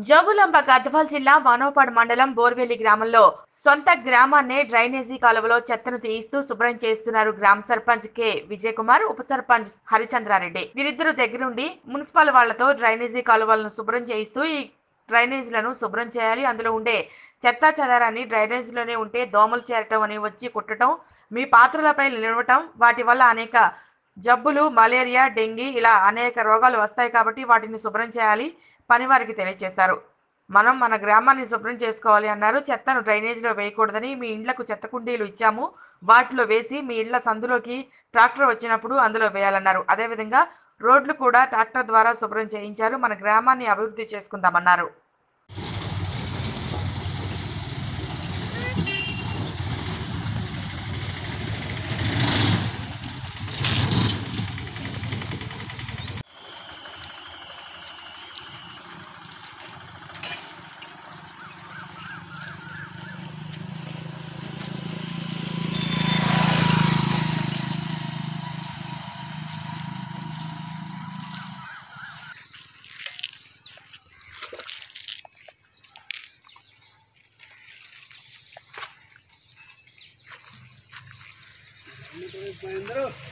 జోగులాంబ గద్వాల్ జిల్లా వానోపాడు మండలం బోర్వెల్లి గ్రామంలో సొంత గ్రామాన్నే డ్రైనేజీ కాలువలో చెత్తను తీయిస్తూ శుభ్రం చేస్తున్నారు గ్రామ సర్పంచ్ కె విజయ్ కుమార్ ఉప సర్పంచ్ హరిచంద్రారెడ్డి వీరిద్దరు దగ్గరుండి మున్సిపల్ వాళ్లతో డ్రైనేజీ కాలువలను శుభ్రం చేయిస్తూ ఈ డ్రైనేజీలను శుభ్రం చేయాలి అందులో ఉండే చెత్త చెదారాన్ని డ్రైనేజీలోనే ఉంటే దోమలు చేరటం అని వచ్చి కుట్టడం మీ పాత్రలపై నిలవటం వాటి వల్ల అనేక జబ్బులు మలేరియా డెంగీ ఇలా అనేక రోగాలు వస్తాయి కాబట్టి వాటిని శుభ్రం చేయాలి పని వారికి తెలియజేశారు మనం మన గ్రామాన్ని శుభ్రం చేసుకోవాలి అన్నారు చెత్తను డ్రైనేజీలో వేయకూడదని మీ ఇండ్లకు చెత్త కుండీలు ఇచ్చాము వాటిలో వేసి మీ ఇళ్ల సందులోకి ట్రాక్టర్ వచ్చినప్పుడు అందులో వేయాలన్నారు అదేవిధంగా రోడ్లు కూడా ట్రాక్టర్ ద్వారా శుభ్రం చేయించారు మన గ్రామాన్ని అభివృద్ధి చేసుకుందామన్నారు మహేంద్ర